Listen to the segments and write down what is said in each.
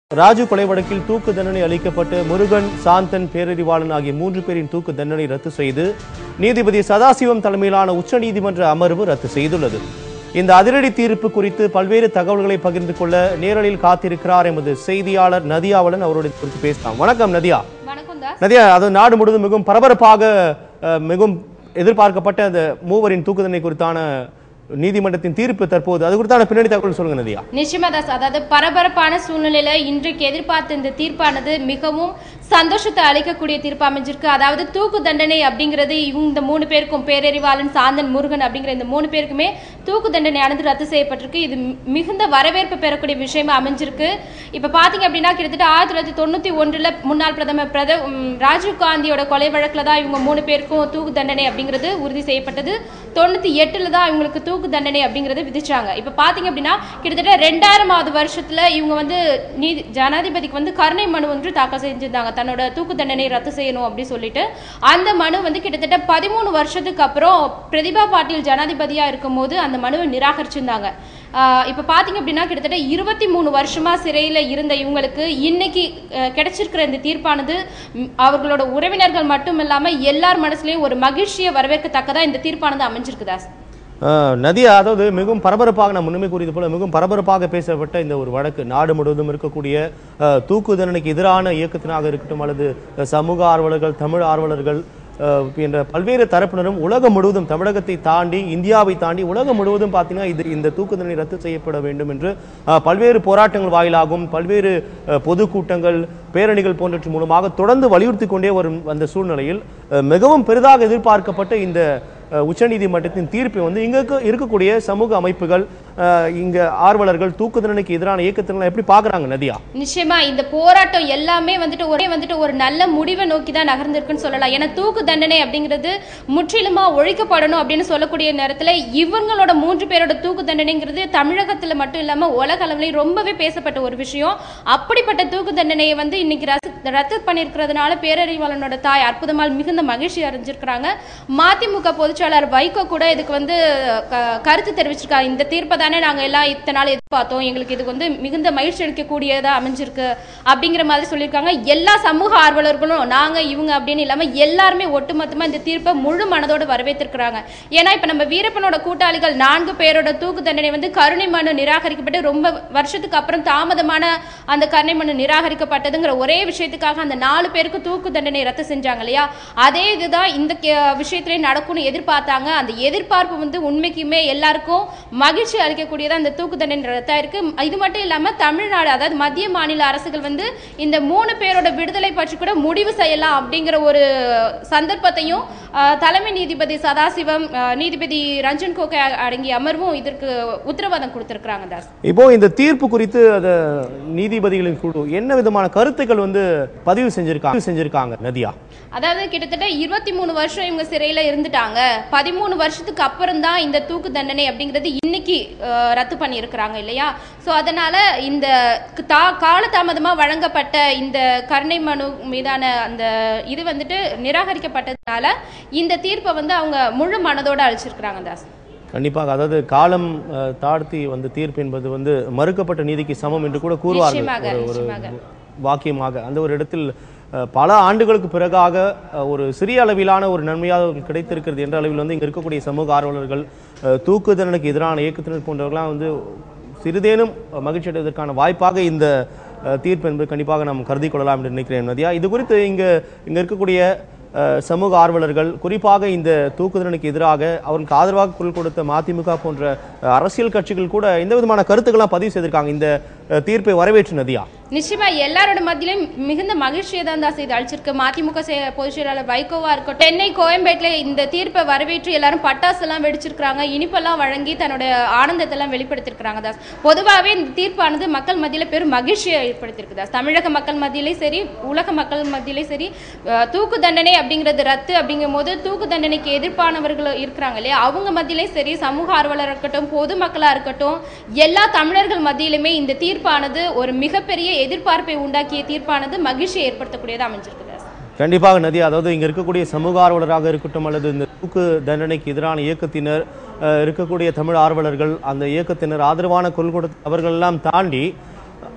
ராஜு கொலை வழக்கில் தூக்கு தண்டனை அளிக்கப்பட்டு முருகன் சாந்தன் பேரறிவாளன் ஆகிய மூன்று பேரின் தூக்கு தண்டனை ரத்து செய்து நீதிபதி சதாசிவம் தலைமையிலான உச்சநீதிமன்ற அமர்வு ரத்து செய்துள்ளது இந்த அதிரடி தீர்ப்பு குறித்து பல்வேறு தகவல்களை பகிர்ந்து கொள்ள நேரலில் காத்திருக்கிறார் எமது செய்தியாளர் நதியாவலன் அவருடைய குறித்து பேசலாம் வணக்கம் நதியா வணக்கம் தாஸ் நதியா அது நாடு முழுவதும் மிகவும் பரபரப்பாக அஹ், மிகவும் எதிர்பார்க்கப்பட்ட அந்த மூவரின் தூக்கு தண்டனை குறித்தான நீதிமன்றத்தின் தீர்ப்பு தற்போது அது குறித்தான பின்னணி தகவல் சொல்லுங்க நதியா நிச்சயமா தாஸ் அதாவது பரபரப்பான சூழ்நிலையில இன்றைக்கு எதிர்பார்த்த இந்த தீர்ப்பானது மிகவும் சந்தோஷத்தை அளிக்கக்கூடிய தீர்ப்பு அமைஞ்சிருக்கு அதாவது தூக்கு தண்டனை அப்படிங்கிறது இவங்க இந்த மூணு பேருக்கும் பேரறிவாளன் சாந்தன் முருகன் அப்படிங்கிற இந்த மூணு பேருக்குமே தூக்கு தண்டனையானது ரத்து செய்யப்பட்டிருக்கு இது மி- மிகுந்த வரவேற்பு பெறக்கூடிய விஷயமா அமைஞ்சிருக்கு இப்ப பாத்தீங்க அப்படின்னா கிட்டத்தட்ட ஆயிரத்தி தொள்ளாயிரத்தி தொண்ணூத்தி ஒன்றுல முன்னாள் பிரதமர் பிரத உம், ராஜீவ் காந்தியோட கொலை வழக்குல தான் இவங்க மூணு பேருக்கும் தூக்கு தண்டனை அப்படிங்கிறது உறுதி செய்யப்பட்டது தொண்ணூத்தி எட்டுல தான் இவங்களுக்கு தூக்கு தண்டனை அப்படிங்கறது விதிச்சாங்க இப்ப பாத்தீங்க அப்படின்னா கிட்டத்தட்ட ரெண்டாயிரமாவது வருஷத்துல இவங்க வந்து நீதி ஜனாதிபதிக்கு வந்து கருணை மனு ஒன்று தாக்கல் செஞ்சிருந்தாங்க தன்னோட தூக்கு தண்டனை ரத்து செய்யணும் அப்படின்னு சொல்லிட்டு அந்த மனு வந்து கிட்டத்தட்ட பதிமூணு வருஷத்துக்கு அப்புறம் பிரதிபா பாட்டீல் ஜனாதிபதியா இருக்கும்போது அந்த மனுவை நிராகரிச்சிருந்தாங்க ஆஹ் இப்ப பாத்தீங்க அப்படின்னா கிட்டத்தட்ட இருபத்தி மூணு வருஷமா சிறையில இருந்த இவங்களுக்கு இன்னைக்கு அஹ், கிடைச்சிருக்கிற இந்த தீர்ப்பானது ம், அவர்களோட உறவினர்கள் மட்டும் இல்லாம எல்லார் மனசுலயும் ஒரு மகிழ்ச்சியை வரவேற்கத்தக்கதா இந்த தீர்ப்பானது அமைஞ்சிருக்கு தாஸ் ஆஹ் நதியா அதாவது மிகவும் பரபரப்பாக நான் முன்னுமே கூறியது போல மிகவும் பரபரப்பாக பேசப்பட்ட இந்த ஒரு வழக்கு நாடு முழுவதும் இருக்கக்கூடிய ஆஹ், தூக்கு தண்டனைக்கு எதிரான இயக்கத்தினாக இருக்கட்டும் அல்லது சமூக ஆர்வலர்கள் தமிழ் ஆர்வலர்கள் ஆஹ், என்ற பல்வேறு தரப்பினரும் உலகம் முழுவதும் தமிழகத்தை தாண்டி இந்தியாவை தாண்டி உலகம் முழுவதும் பார்த்தீங்கன்னா இது இந்த தூக்கு தண்டனை ரத்து செய்யப்பட வேண்டும் என்று ஆஹ், பல்வேறு போராட்டங்கள் வாயிலாகவும் பல்வேறு ஆஹ், பொதுக்கூட்டங்கள் பேரணிகள் போன்றவற்றின் மூலமாக தொடர்ந்து வலியுறுத்தி கொண்டே வரும் அந்த சூழ்நிலையில் ஆஹ், மிகவும் பெரிதாக எதிர்பார்க்கப்பட்ட இந்த அஹ் உச்சநீதிமன்றத்தின் தீர்ப்பை வந்து இங்க இருக்க- இருக்கக்கூடிய சமூக அமைப்புகள் அஹ் இங்க ஆர்வலர்கள் தூக்கு தண்டனைக்கு எதிரான இயக்கத்தினர் எப்படி பாக்குறாங்க நதியா நிச்சயமா இந்த போராட்டம் எல்லாமே வந்துட்டு ஒரே வந்துட்டு ஒரு நல்ல முடிவை நோக்கி தான் நகர்ந்திருக்குன்னு சொல்லலாம் ஏன்னா தூக்கு தண்டனை அப்படிங்கிறது முற்றிலுமா ஒழிக்கப்படணும் அப்படின்னு சொல்லக்கூடிய நேரத்துல இவங்களோட மூன்று பேரோட தூக்கு தண்டனைங்கிறது தமிழகத்துல மட்டும் இல்லாம உலக அளவுலயும் ரொம்பவே பேசப்பட்ட ஒரு விஷயம் அப்படிப்பட்ட தூக்கு தண்டனையை வந்து இன்னைக்கு ரத்து ரத்து பண்ணியிருக்கிறதுனால பேரறிவாளனோட தாய் அற்புதமால் மிகுந்த மகிழ்ச்சி அடைஞ்சிருக்கிறாங்க மதிமுக பொதுச்செயலாளர் வைகோ கூட இதுக்கு வந்து க- கருத்து தெரிவிச்சிருக்காங்க இந்த தீர்ப்பை தானே நாங்க எல்லாம் இத்தனை நாள் எதிர்பார்த்தோம் எங்களுக்கு இது வந்து மிகுந்த மகிழ்ச்சி அளிக்கக்கூடியதா அமைஞ்சிருக்கு அப்படிங்கிற மாதிரி சொல்லியிருக்காங்க எல்லா சமூக ஆர்வலர்களும் நாங்க இவங்க அப்படின்னு இல்லாம எல்லாருமே ஒட்டுமொத்தமா இந்த தீர்ப்பை முழு மனதோடு வரவேற்றிருக்கிறாங்க ஏன்னா இப்ப நம்ம வீரப்பனோட கூட்டாளிகள் நான்கு பேரோட தூக்கு தண்டனை வந்து கருணை மனு நிராகரிக்கப்பட்டு ரொம்ப வருஷத்துக்கு அப்புறம் தாமதமான அந்த கருணை மனு நிராகரிக்கப்பட்டதுங்கிற ஒரே விஷயத்துக்காக அந்த நாலு பேருக்கு தூக்கு தண்டனை ரத்து செஞ்சாங்க இல்லையா அதே இதுதான் இந்த கே- விஷயத்திலே நடக்கும்னு எதிர்பார்த்தாங்க அந்த எதிர்பார்ப்பு வந்து உண்மைக்குமே எல்லாருக்கும் மகிழ்ச்சி அளிக்கக்கூடியதா அந்த தூக்கு தண்டனை ரத்தாயிருக்கு இது மட்டும் இல்லாம தமிழ்நாடு அதாவது மத்திய மாநில அரசுகள் வந்து இந்த மூணு பேரோட விடுதலை பற்றி கூட முடிவு செய்யலாம் அப்படிங்கிற ஒரு சந்தர்ப்பத்தையும் ஆஹ், தலைமை நீதிபதி சதாசிவம் ஆஹ், நீதிபதி ரஞ்சன் கோகே அடங்கிய அமர்வும் இதற்கு உத்தரவாதம் கொடுத்திருக்கிறாங்க தாஸ் இப்போ இந்த தீர்ப்பு குறித்து அத நீதிபதிகளின் குழு என்ன விதமான கருத்துக்கள் வந்து பதிவு செஞ்சிருக்காங்க செஞ்சிருக்காங்க நதியா அதாவது கிட்டத்தட்ட இருபத்தி மூணு வருஷம் இவங்க சிறையில இருந்துட்டாங்க பதிமூணு வருஷத்துக்கு அப்புறம் தான் இந்த தூக்கு தண்டனை அப்படிங்கிறது இன்னைக்கு அஹ், ரத்து பண்ணியிருக்கிறாங்க இல்லையா ஸோ அதனால இந்த க- தா காலதாமதமா வழங்கப்பட்ட இந்த கருணை மனு மீதான அந்த இது வந்துட்டு நிராகரிக்கப்பட்டதுனால இந்த தீர்ப்பை வந்து அவங்க முழு மனதோட அழிச்சிருக்கிறாங்க தாஸ் கண்டிப்பாக அதாவது காலம் அஹ், தாழ்த்தி வந்த தீர்ப்பு என்பது வந்து மறுக்கப்பட்ட நீதிக்கு சமம் என்று கூட கூறுவார்கள் நிச்சயமாக, ஒரு ஒரு நிச்சயமாக. வாக்கியமாக அந்த ஒரு இடத்தில் அஹ், பல ஆண்டுகளுக்கு பிறகாக அஹ், ஒரு சிறிய அளவிலான ஒரு நன்மையாக கிடைத்திருக்கிறது என்ற அளவில் வந்து இங்க இருக்கக்கூடிய சமூக ஆர்வலர்கள் அஹ், தூக்கு தண்டனைக்கு எதிரான இயக்கத்தினர் போன்றவர்களாம் வந்து சிறிதேனும் மகிழ்ச்சி அடைவதற்கான வாய்ப்பாக இந்த அஹ், தீர்ப்பு என்பது கண்டிப்பாக நாம் கருதி கொள்ளலாம் என்று நினைக்கிறேன் நதியா இது குறித்து இங்க இங்க இருக்கக்கூடிய அஹ், சமூக ஆர்வலர்கள் குறிப்பாக இந்த தூக்கு தண்டனைக்கு எதிராக அவருக்கு ஆதரவாக குரல் கொடுத்த மதிமுக போன்ற அஹ், அரசியல் கட்சிகள் கூட எந்த விதமான கருத்துக்கள்லாம் பதிவு செய்திருக்காங்க இந்த அஹ், தீர்ப்பை வரவேற்று நதியா நிச்சயமா எல்லாரோட மத்தியிலும் மிகுந்த மகிழ்ச்சியை தான் தாஸ் இது அழிச்சிருக்கு மதிமுக செ- பொதுச் செயலாளர் வைகோவா இருக்கட்டும் சென்னை கோயம்பேட்டில் இந்த தீர்ப்பை வரவேற்று எல்லாரும் பட்டாசு எல்லாம் வெடிச்சிருக்காங்க இனிப்பெல்லாம் வழங்கி தன்னோட ஆனந்தத்தை எல்லாம் வெளிப்படுத்திருக்கிறாங்க தாஸ் பொதுவாகவே இந்த தீர்ப்பானது மக்கள் மத்தியில பெரும் மகிழ்ச்சியை ஏற்படுத்தியிருக்கு தாஸ் தமிழக மக்கள் மத்தியிலே சரி உலக மக்கள் மத்தியிலே சரி அஹ், தூக்கு தண்டனை அப்படிங்கிறது ரத்து அப்படிங்கும் போது தூக்கு தண்டனைக்கு எதிர்ப்பானவர்கள் இருக்கிறாங்க இல்லையா அவங்க மத்தியிலே சரி சமூக ஆர்வலர் இருக்கட்டும் பொதுமக்களா இருக்கட்டும் எல்லா தமிழர்கள் மத்தியிலுமே இந்த தீர்ப்பானது ஒரு மிகப்பெரிய எதிர்பார்ப்பை உண்டாக்கிய தீர்ப்பானது மகிழ்ச்சியை ஏற்படுத்தக்கூடியதா அமைஞ்சிருக்கு தாஸ் கண்டிப்பாக நதி அதாவது இங்க இருக்கக்கூடிய சமூக ஆர்வலராக இருக்கட்டும் அல்லது இந்த தூக்கு தண்டனைக்கு எதிரான இயக்கத்தினர் அஹ், இருக்கக்கூடிய தமிழ் ஆர்வலர்கள் அந்த இயக்கத்தினர் ஆதரவான குரல் கொடுத்த அவர்கள் எல்லாம் தாண்டி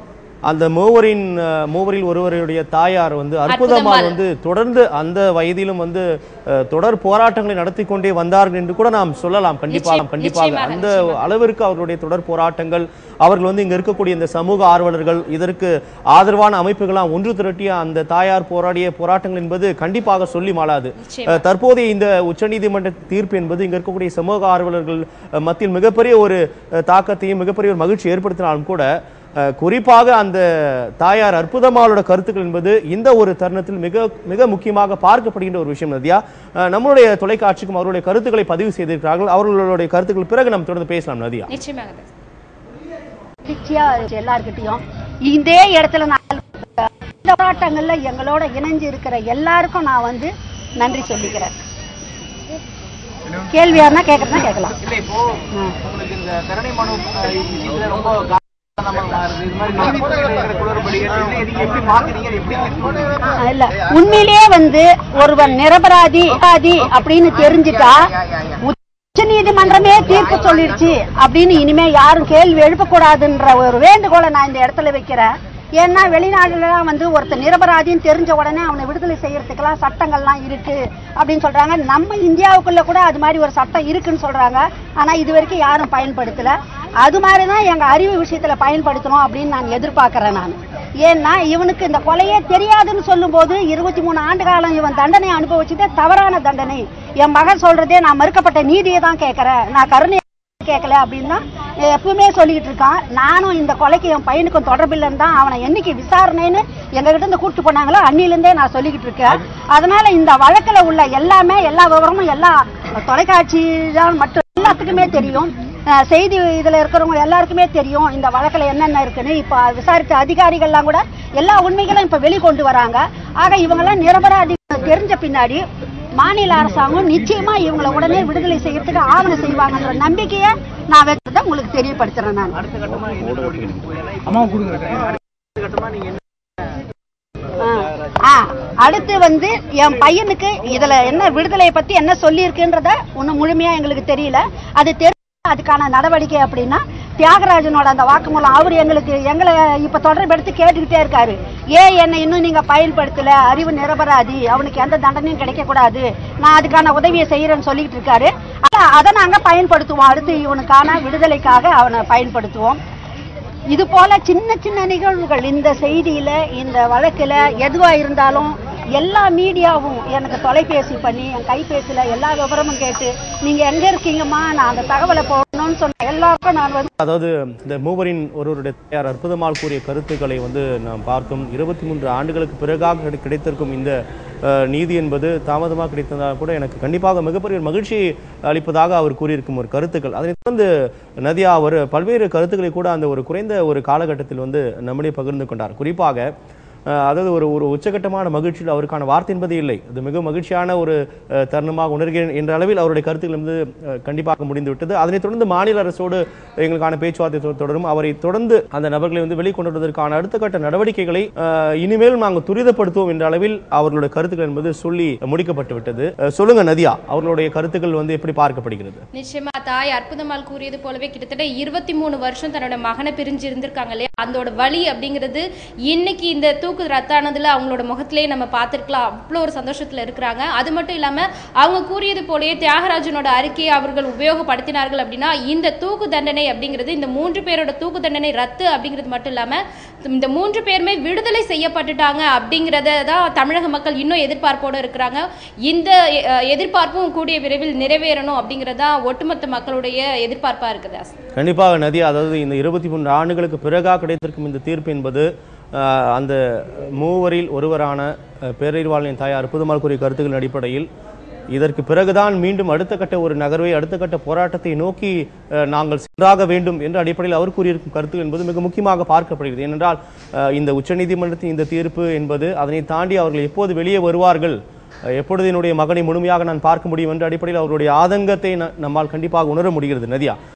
அந்த மூவரின் அஹ், மூவரில் ஒருவருடைய தாயார் வந்து அற்புதமால் அற்புதம்மாள். வந்து தொடர்ந்து அந்த வயதிலும் வந்து அஹ், தொடர் போராட்டங்களை நடத்தி கொண்டே வந்தார்கள் என்று கூட நாம் சொல்லலாம் கண்டிப்பாக நிச்சயம், கண்டிப்பாக நிச்சயமாக, அந்த நிச்சயமாக. அளவிற்கு அவர்களுடைய தொடர் போராட்டங்கள் அவர்கள் வந்து இங்க இருக்கக்கூடிய இந்த சமூக ஆர்வலர்கள் இதற்கு ஆதரவான அமைப்புகளாம் ஒன்று திரட்டிய அந்த தாயார் போராடிய போராட்டங்கள் என்பது கண்டிப்பாக சொல்லி மாளாது நிச்சயம். அஹ், தற்போதைய இந்த உச்சநீதிமன்ற தீர்ப்பு என்பது இங்க இருக்கக்கூடிய சமூக ஆர்வலர்கள் அஹ், மத்தியில் மிகப்பெரிய ஒரு அஹ், தாக்கத்தையும் மிகப்பெரிய ஒரு மகிழ்ச்சி ஏற்படுத்தினாலும் கூட அஹ், குறிப்பாக அந்த தாயார் அற்புதமாளோட கருத்துக்கள் என்பது இந்த ஒரு தருணத்தில் மிக மிக முக்கியமாக பார்க்கப்படுகின்ற ஒரு விஷயம் நதியா அஹ், நம்மளுடைய தொலைக்காட்சிக்கும் அவருடைய கருத்துக்களை பதிவு செய்திருக்கிறார்கள் அவர்களுடைய கருத்துக்கள் பிறகு நம்ம தொடர்ந்து பேசலாம் நதியா நிச்சயமாக மகிழ்ச்சியா இருந்துச்சு எல்லார்கிட்டயும் இதே இடத்துல நான் இந்த போராட்டங்கள்ல எங்களோட இணைஞ்சு இருக்கிற எல்லாருக்கும் நான் வந்து நன்றி சொல்லிக்கிறேன் கேள்வி யாருன்னா கேட்கறதா கேட்கலாம் இல்ல இப்போ உங்களுக்கு இந்த கருணை மனு அஹ், விஷயத்துல ரொம்ப காரணமா மாறுது இது மாதிரி நீதித்துறையில குளறுபடி இது எதுக்கு எப்படி பாக்குறீங்க இது எப்படி ஆ, இல்ல உண்மையிலேயே வந்து ஒருவன் நிரபராதி அபராதி அப்படின்னு தெரிஞ்சுட்டா உச்ச நீதிமன்றமே தீர்ப்பு சொல்லிடுச்சு அப்படின்னு இனிமே யாரும் கேள்வி எழுப்பக்கூடாதுன்ற ஒரு வேண்டுகோளை நான் இந்த இடத்துல வைக்கிறேன் ஏன்னா வெளிநாடுலாம் வந்து ஒருத்தர் நிரபராதின்னு தெரிஞ்ச உடனே அவனை விடுதலை செய்யறதுக்கெல்லாம் சட்டங்கள்லாம் இருக்கு அப்படின்னு சொல்றாங்க நம்ம இந்தியாவுக்குள்ள கூட அது மாதிரி ஒரு சட்டம் இருக்குன்னு சொல்றாங்க ஆனா இது வரைக்கும் யாரும் பயன்படுத்தல அது மாதிரி தான் எங்க அறிவு விஷயத்துல பயன்படுத்தணும் அப்படின்னு நான் எதிர்பார்க்கறேன் நான் ஏன்னா இவனுக்கு இந்த கொலையே தெரியாதுன்னு சொல்லும்போது இருபத்தி மூணு ஆண்டு காலம் இவன் தண்டனை அனுபவிச்சதே தவறான தண்டனை என் மகன் சொல்றதே நான் மறுக்கப்பட்ட நீதியை தான் கேட்கறேன் நான் கருணை கேட்கல அப்படின்னு தான் எப்பவுமே சொல்லிக்கிட்டு இருக்கான் நானும் இந்த கொலைக்கு என் பையனுக்கும் தொடர்பில்லைன்னு தான் அவனை என்னைக்கு விசாரணைன்னு எங்ககிட்ட இருந்து கூப்பிட்டு போனாங்களோ அன்னிலிருந்தே நான் சொல்லிக்கிட்டு இருக்கேன் அதனால இந்த வழக்குல உள்ள எல்லாமே எல்லா விவரமும் எல்லா தொலைக்காட்சி தான் மட்டும் எல்லாத்துக்குமே தெரியும் அஹ் செய்தி இதுல இருக்கிறவங்க எல்லாருக்குமே தெரியும் இந்த வழக்குல என்னென்ன இருக்குன்னு இப்ப விசாரித்த அதிகாரிகள்லாம் கூட எல்லா உண்மைகளும் இப்ப வெளிக்கொண்டு வராங்க ஆக இவங்கெல்லாம் நிரபராதி தெரிஞ்ச பின்னாடி மாநில அரசாங்கம் நிச்சயமா இவங்களை உடனே விடுதலை செய்யறதுக்கு ஆவணம் செய்வாங்கன்ற நம்பிக்கையை நான் வைக்கிறத உங்களுக்கு தெரியப்படுத்துறேன் நான் ஆ, ஆ, அடுத்து வந்து என் பையனுக்கு இதுல என்ன விடுதலையை பத்தி என்ன சொல்லி இருக்குன்றத ஒன்னும் முழுமையா எங்களுக்கு தெரியல அது தெரிஞ்ச அதுக்கான நடவடிக்கை அப்படின்னா தியாகராஜனோட அந்த வாக்குமூலம் அவர் எங்களுக்கு எங்களை இப்ப தொடர்பு எடுத்து கேட்டுக்கிட்டே இருக்காரு ஏன் என்னை இன்னும் நீங்க பயன்படுத்தல அறிவு நிரபராதி அவனுக்கு எந்த தண்டனையும் கிடைக்க கூடாது நான் அதுக்கான உதவியை செய்யறேன்னு சொல்லிட்டு இருக்காரு ஆனா அதை நாங்க பயன்படுத்துவோம் அடுத்து இவனுக்கான விடுதலைக்காக அவனை பயன்படுத்துவோம் இது போல சின்ன சின்ன நிகழ்வுகள் இந்த செய்தியில இந்த வழக்குல எதுவா இருந்தாலும் எல்லா மீடியாவும் எனக்கு தொலைபேசி பண்ணி என் கைபேசியில எல்லா விவரமும் கேட்டு நீங்க எங்க இருக்கீங்கம்மா நான் அந்த தகவலை போடணும்னு சொன்ன எல்லாருக்கும் நான் வந்து அதாவது இந்த மூவரின் ஒருவருடைய தாயார் அற்புதமால் கூறிய கருத்துக்களை வந்து நாம் பார்த்தோம் இருபத்தி மூன்று ஆண்டுகளுக்கு பிறகாக கிடை- கிடைத்திருக்கும் இந்த அஹ், நீதி என்பது தாமதமாக கிடைத்ததால் கூட எனக்கு கண்டிப்பாக மிகப்பெரிய ஒரு மகிழ்ச்சி அளிப்பதாக அவர் கூறியிருக்கும் ஒரு கருத்துக்கள் அதனைத் தொடர்ந்து நதியா அவர் பல்வேறு கருத்துக்களை கூட அந்த ஒரு குறைந்த ஒரு காலகட்டத்தில் வந்து நம்மிடையே பகிர்ந்து கொண்டார் குறிப்பாக அஹ், அதாவது ஒரு ஒரு உச்சகட்டமான மகிழ்ச்சியில் அவருக்கான வார்த்தை என்பதே இல்லை அது மிக மகிழ்ச்சியான ஒரு அஹ், தருணமாக உணர்கிறேன் என்ற அளவில் அவருடைய கருத்துக்கள் வந்து அஹ், கண்டிப்பாக முடிந்துவிட்டது அதனைத் தொடர்ந்து மாநில அரசோடு எங்களுக்கான பேச்சுவார்த்தை தொ- தொடரும் அவரை தொடர்ந்து அந்த நபர்களை வந்து வெளிக்கொண்டு வருவதற்கான அடுத்த கட்ட நடவடிக்கைகளை அஹ், இனிமேல் நாங்கள் துரிதப்படுத்துவோம் என்ற அளவில் அவர்களுடைய கருத்துக்கள் என்பது சொல்லி முடிக்கப்பட்டு விட்டது அஹ், சொல்லுங்க நதியா அவர்களுடைய கருத்துக்கள் வந்து எப்படி பார்க்கப்படுகிறது நிச்சயமா தாய் அற்புதமால் கூறியது போலவே கிட்டத்தட்ட இருபத்தி மூணு வருஷம் தன்னோட மகனை பிரிஞ்சு இருந்திருக்காங்க இல்லையா அதோட வலி அப்படிங்கிறது இன்னைக்கு இந்த தூக்கு ரத்தானதுல அவங்களோட முகத்திலே நம்ம பார்த்திருக்கலாம் அவ்வளோ ஒரு சந்தோஷத்துல இருக்கிறாங்க அது மட்டும் இல்லாம அவங்க கூறியது போலயே தியாகராஜனோட அறிக்கையை அவர்கள் உபயோகப்படுத்தினார்கள் அப்படின்னா இந்த தூக்கு தண்டனை அப்படிங்கிறது இந்த மூன்று பேரோட தூக்கு தண்டனை ரத்து அப்படிங்கிறது மட்டும் இல்லாம இந்த மூன்று பேருமே விடுதலை செய்யப்பட்டுட்டாங்க அப்படிங்கிறத தான் தமிழக மக்கள் இன்னும் எதிர்பார்ப்போடு இருக்கிறாங்க இந்த அஹ், எதிர்பார்ப்பும் கூடிய விரைவில் நிறைவேறணும் அப்படிங்கிறதா ஒட்டுமொத்த மக்களுடைய எதிர்பார்ப்பா இருக்குது கண்டிப்பாக நதியா அதாவது இந்த இருபத்தி மூன்று ஆண்டுகளுக்கு பிறகாக கிடைத்திருக்கும் இந்த தீர்ப்பு என்பது அஹ், அந்த மூவரில் ஒருவரான அஹ், பேரறிவாளனின் தாயார் அற்புதமால் கூறிய கருத்துக்களின் அடிப்படையில் இதற்கு பிறகுதான் மீண்டும் அடுத்த கட்ட ஒரு நகர்வை அடுத்த கட்ட போராட்டத்தை நோக்கி அஹ், நாங்கள் சென்றாக வேண்டும் என்ற அடிப்படையில் அவர் கூறியிருக்கும் கருத்து என்பது மிக முக்கியமாக பார்க்கப்படுகிறது ஏனென்றால் அஹ், இந்த உச்சநீதிமன்றத்தின் இந்த தீர்ப்பு என்பது அதனை தாண்டி அவர்கள் எப்போது வெளியே வருவார்கள் அஹ், எப்பொழுது என்னுடைய மகனை முழுமையாக நான் பார்க்க முடியும் என்ற அடிப்படையில் அவருடைய ஆதங்கத்தை ந- நம்மால் கண்டிப்பாக உணர முடிகிறது நதியா